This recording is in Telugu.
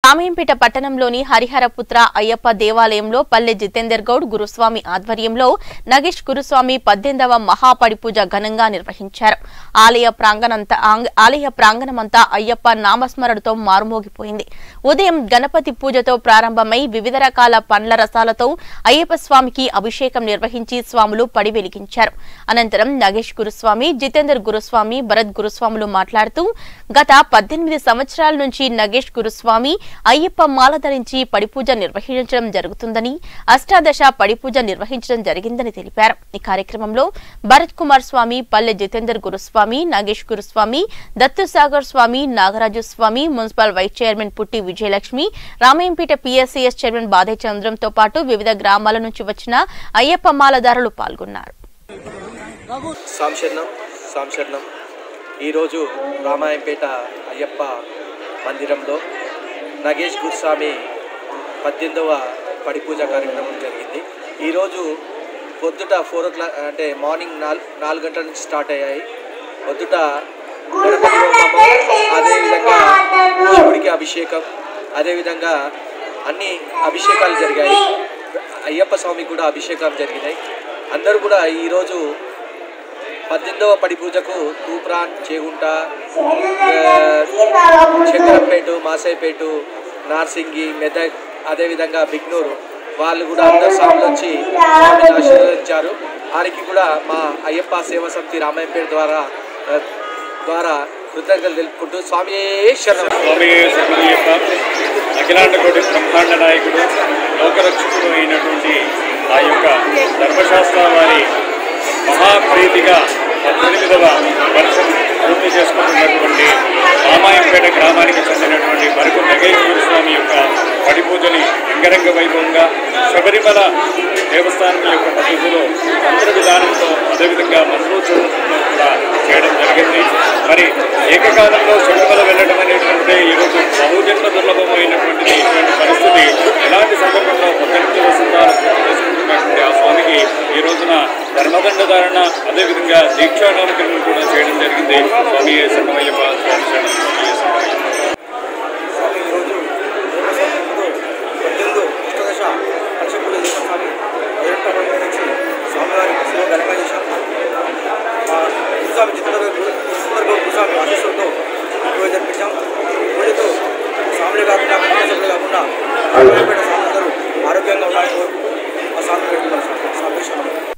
రామయంపేట పట్టణంలోని హరిహరపుత్ర అయ్యప్ప దేవాలయంలో పల్లె జితేందర్ గౌడ్ గురుస్వామి ఆధ్వర్యంలో నగేష్ గురుస్వామి పద్దెనిమిదవ మహాపడి పూజ ఘనంగా నిర్వహించారు ఆలయ ప్రాంగణంతా ఆంగ- ఆలయ ప్రాంగణమంతా అయ్యప్ప నామస్మరణతో మారుమోగిపోయింది ఉదయం గణపతి పూజతో ప్రారంభమై వివిధ రకాల పండ్ల రసాలతో అయ్యప్ప స్వామికి అభిషేకం నిర్వహించి స్వాములు పడి వెలిగించారు అనంతరం నగేష్ గురుస్వామి జితేందర్ గురుస్వామి భరత్ గురుస్వాములు మాట్లాడుతూ గత పద్దెనిమిది సంవత్సరాల నుంచి నగేష్ గురుస్వామి అయ్యప్ప మాల ధరించి పడిపూజ నిర్వహించడం జరుగుతుందని అష్టాదశ పడిపూజ నిర్వహించడం జరిగిందని తెలిపారు ఈ కార్యక్రమంలో భరత్ కుమార్ స్వామి పల్లె Jitender Guruswamy Nagesh Guruswamy Dattusagar Swamy Nagaraju Swamy municipal vice chairman Putti Vijayalakshmi Ramayampet PSCS chairman బాధే చంద్రంతో పాటు వివిధ గ్రామాల నుంచి వచ్చిన అయ్యప్ప మాలదారులు పాల్గొన్నారు సాంశరణం సాంశరణం ఈరోజు రామాయంపేట అయ్యప్ప మందిరంలో నగేష్ గురుస్వామి పద్దెనిమిదవ పడి పూజ కార్యక్రమం జరిగింది ఈరోజు పొద్దుట ఫోర్ ఓ క్లాక్ అంటే మార్నింగ్ నాలుగు నాలుగు గంటల నుంచి స్టార్ట్ అయ్యాయి పొద్దుట గణపతి హోమము అదేవిధంగా శివుడికి అభిషేకం అదేవిధంగా అన్ని అభిషేకాలు జరిగాయి అయ్యప్ప స్వామికి కూడా అభిషేకాలు జరిగినాయి అందరూ కూడా ఈరోజు పద్దెనిమిదవ పడి పూజకు తూప్రాన్ చేగుంట చక్రంపేట మాసైపేట నార్సింగి మెదక్ అదేవిధంగా బిగ్నూరు వాళ్ళు కూడా అందరు స్వాములు వచ్చి స్వామిని ఆశీర్వదించారు వారికి కూడా మా అయ్యప్ప సేవా సమితి రామాయంపేట ద్వారా ఆ, ద్వారా కృతజ్ఞతలు తెలుపుకుంటూ స్వామి శరణం స్వామి శరణయ్యప్ప అఖిలాండ కోటి బ్రహ్మాండ నాయకుడు లోకరక్షకుడు అయినటువంటి ఆ యొక్క ధర్మశాస్త్ర వారి మహాప్రీతిగా పద్దెనిమిదవ వర్షం పూర్తి చేసుకుంటున్నటువంటి రామాయంపేట గ్రామానికి చెందినటువంటి మరుగు నగేశ్వర స్వామి యొక్క పడి పూజని అంగరంగ వైభవంగా శబరిమల దేవస్థానం యొక్క పద్ధతిలో మంత్ర విధానంతో అదేవిధంగా మంత్రోత్సవంతో కూడా చేయడం జరిగింది మరి ఏకకాలంలో శబరిమల వెళ్ళడం అనేటువంటి ఈరోజు బహుజన్మ దుర్లభమైనటువంటిది ఇటువంటి పరిస్థితి ఎలాంటి సందర్భంలో పద్దెనిమిది వసంతాలు పూర్తి చేసుకుంటున్నటువంటి ఆ స్వామికి ఈ రోజున ధర్మదండ ధారణ అదేవిధంగా దీక్షా కార్యక్రమం కూడా చేయడం జరిగింది స్వామి ఏ శరణమయ్యప్ప స్వామి శరణం స్వామి ఏ శరణమయ్యప్ప స్వామి ఈరోజు దేవస్థానంలో పద్దెనిమిది అష్టదశ పక్షపూజ చేసిన స్వామి ఏడంటప్పటి నుంచి స్వామివారికి సేవ ఘనంగా చేశాం మా గురుస్వామి చిత్రగౌ గురుస్వామి ఆశీస్సులతో పూజ జరిపించాం ఈ పూజతో స్వామిని కాకుండా కుటుంబ కాకుండా రామాయణపేట స్వామి అందరూ ఆరోగ్యంగా ఉండాలని కోరుకుంటూ ఆ స్వామి పెట్టుకున్నాం స్వామి స్వామి